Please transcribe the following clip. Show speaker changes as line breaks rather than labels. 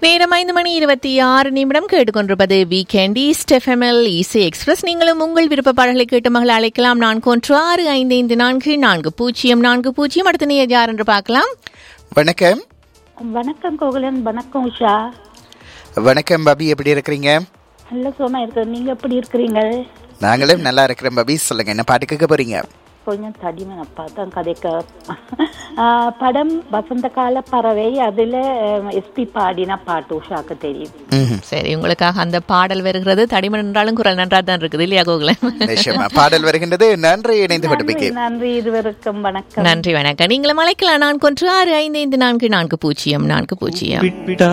நேரம் ஐந்து மணி இருபத்தி ஆறு நிமிடம் கேட்டுக்கொண்டிருப்பது வீக்கெண்ட் ஈஸ்ட் எஃப்எம்எல் இசி எக்ஸ்பிரஸ் நீங்களும் உங்கள் விருப்ப பாடல்களை கேட்டு மகள் அழைக்கலாம் நான்கு ஒன்று ஆறு ஐந்து ஐந்து நான்கு நான்கு பூஜ்ஜியம் நான்கு பூஜ்ஜியம் அடுத்த நேர் யார் என்று பார்க்கலாம்
வணக்கம்
வணக்கம் கோகுலன் வணக்கம் உஷா
வணக்கம் பபி எப்படி இருக்கிறீங்க
நல்ல சுகமா இருக்கு நீங்க எப்படி இருக்கிறீங்க
நாங்களும் நல்லா இருக்கிறோம் பபி சொல்லுங்க என்ன பாட்டு கேட்க போறீங்க
கொஞ்சம் தடிமன் அப்பா தான் கதைக்க ஆ, படம் வசந்த கால பறவை அதுல எஸ்பி பாடின பாட்டு உஷாக்கு தெரியும்
ம்ஹும்.
சரி உங்களுக்காக அந்த பாடல் வருகிறது தடிமன் என்றாலும் குரல் நன்றா தான் இருக்குது இல்லையா கோகுலன்
நிச்சயமா பாடல் வருகின்றது நன்றி இணைந்து
நன்றி
கொண்டு
நன்றி இருவருக்கும் வணக்கம்
நன்றி வணக்கம் நீங்களும் அழைக்கலாம் நான்கு ஒன்று ஆறு ஐந்து ஐந்து நான்கு நான்கு பூஜ்ஜியம் நான்கு பூஜ்ஜியம்
விட்டா